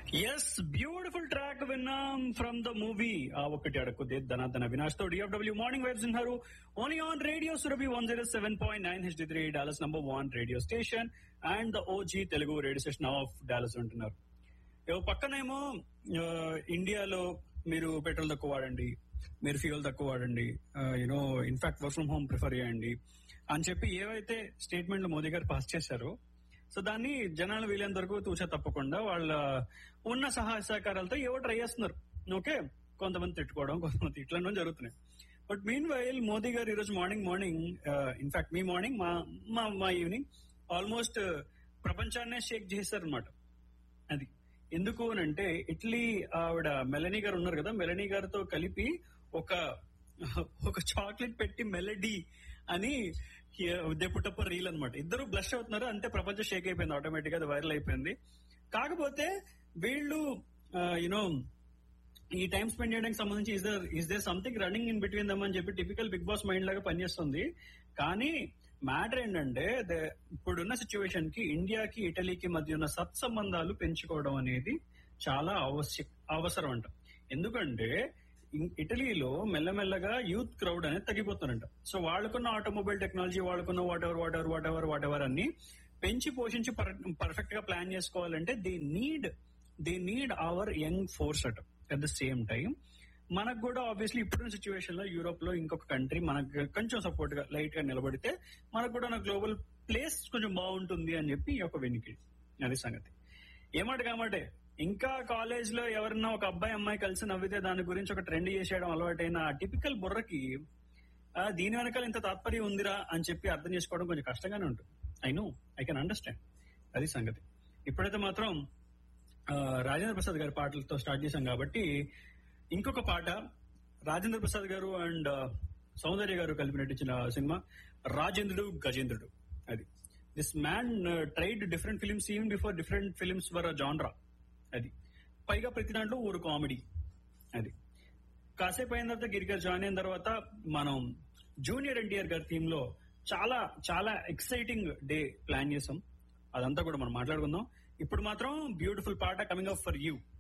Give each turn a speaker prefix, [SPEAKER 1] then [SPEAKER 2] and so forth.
[SPEAKER 1] yes beautiful track విన్నాం from the movie ఆ ఒకటి అడక్కుదే ధనాధన వినాష్ తో డిఎఫ్డబ్ల్యూ మార్నింగ్ వైబ్స్ ఉన్నారు only on radio Surabhi one zero seven point nine H three Dallas number one radio station and the OG Telugu radio station of Dallas ఉంటున్నారు ఏవో పక్కనేమో ఆ, ఇండియాలో మీరు పెట్రోల్ తక్కువ వాడండి మీరు ఫ్యూయల్ తక్కువ వాడండి you know in fact work from home prefer చేయండి అని చెప్పి ఏవైతే స్టేట్మెంట్లు మోదీ గారు పాస్ చేశారో సో దాన్ని జనాలు వీలైనంత వరకు తూచా తప్పకుండా వాళ్ళ ఉన్న సహాయ సహకారాలతో ఏవో ట్రై చేస్తున్నారు ఓకే కొంతమంది తిట్టుకోవడం కొంతమంది తిట్టడం జరుగుతున్నాయి but mean while Modi garu ఈరోజు మార్నింగ్ మార్నింగ్ ఇన్ఫాక్ట్ మీ మార్నింగ్ మా మా మా ఈవినింగ్ ఆల్మోస్ట్ ప్రపంచాన్నే షేక్ చేశారు అనమాట అది ఎందుకు అని అంటే ఇటలీ ఆవిడ మెలనీ గారు ఉన్నారు కదా మెలనీ గారితో కలిపి ఒక ఒక చాక్లెట్ పెట్టి మెలడీ అని దే పుట్టప్ప రీల్ అనమాట ఇద్దరు బ్లష్ అవుతున్నారు అంతే ప్రపంచం షేక్ అయిపోయింది ఆటోమేటిక్ గా అది వైరల్ అయిపోయింది కాకపోతే వీళ్ళు యునో ఈ టైం స్పెండ్ చేయడానికి సంబంధించి is there is there something running in between them అని చెప్పి టిపికల్ బిగ్ బాస్ మైండ్ లాగా పనిచేస్తుంది కానీ మ్యాటర్ ఏంటంటే దే- ఇప్పుడున్న సిచ్యువేషన్ కి ఇండియాకి ఇటలీకి మధ్య ఉన్న సత్సంబంధాలు పెంచుకోవడం అనేది చాలా అవశ్య అవసరం అంట ఎందుకంటే ఇం- ఇటలీలో మెల్లమెల్లగా యూత్ క్రౌడ్ అనేది తగ్గిపోతుందంట సో వాళ్ళకున్న ఆటోమొబైల్ టెక్నాలజీ వాళ్ళకున్న whatever whatever whatever whatever అన్ని పెంచి పోషించి పర్ఫెక్ట్ గా ప్లాన్ చేసుకోవాలంటే they need they need our young force at at the same time మనకు కూడా ఆబ్వియస్లీ ఇప్పుడున్న సిచ్యువేషన్ లో యూరోప్ లో ఇంకొక కంట్రీ మనకు కొంచెం సపోర్ట్ గా లైట్ గా నిలబడితే మనకు కూడా నా గ్లోబల్ ప్లేస్ కొంచెం బాగుంటుంది అని చెప్పి ఈ యొక్క వెనికి అది సంగతి ఏమాట కామాటే ఇంకా కాలేజ్ లో ఎవరన్నా ఒక అబ్బాయి అమ్మాయి కలిసి నవ్వితే దాని గురించి ఒక ట్రెండ్ చేసేయడం అలవాటైన ఆ టిపికల్ బుర్రకి ఆ, దీని వెనకాల ఇంత తాత్పర్యం ఉందిరా అని చెప్పి అర్థం చేసుకోవడం కొంచెం కష్టంగానే ఉంటుంది I know I can understand అది సంగతి ఇప్పుడైతే మాత్రం ఆ, రాజేంద్ర ప్రసాద్ గారి పాటలతో స్టార్ట్ చేశాం కాబట్టి ఇంకొక పాట రాజేంద్ర ప్రసాద్ గారు అండ్ సౌందర్య గారు కలిపి నటించిన సినిమా రాజేంద్రుడు గజేంద్రుడు అది this man tried different films even before different films were genre అది పైగా ప్రతి దాంట్లో ఊరు కామెడీ అది కాసేపు అయిన తర్వాత గిరి గారు జాయిన్ అయిన తర్వాత మనం జూనియర్ ఎన్టీఆర్ గారి థీమ్ లో చాలా చాలా ఎక్సైటింగ్ డే ప్లాన్ చేసాం అదంతా కూడా మనం మాట్లాడుకుందాం ఇప్పుడు మాత్రం బ్యూటిఫుల్ పాట కమింగ్ అప్ ఫర్ యూ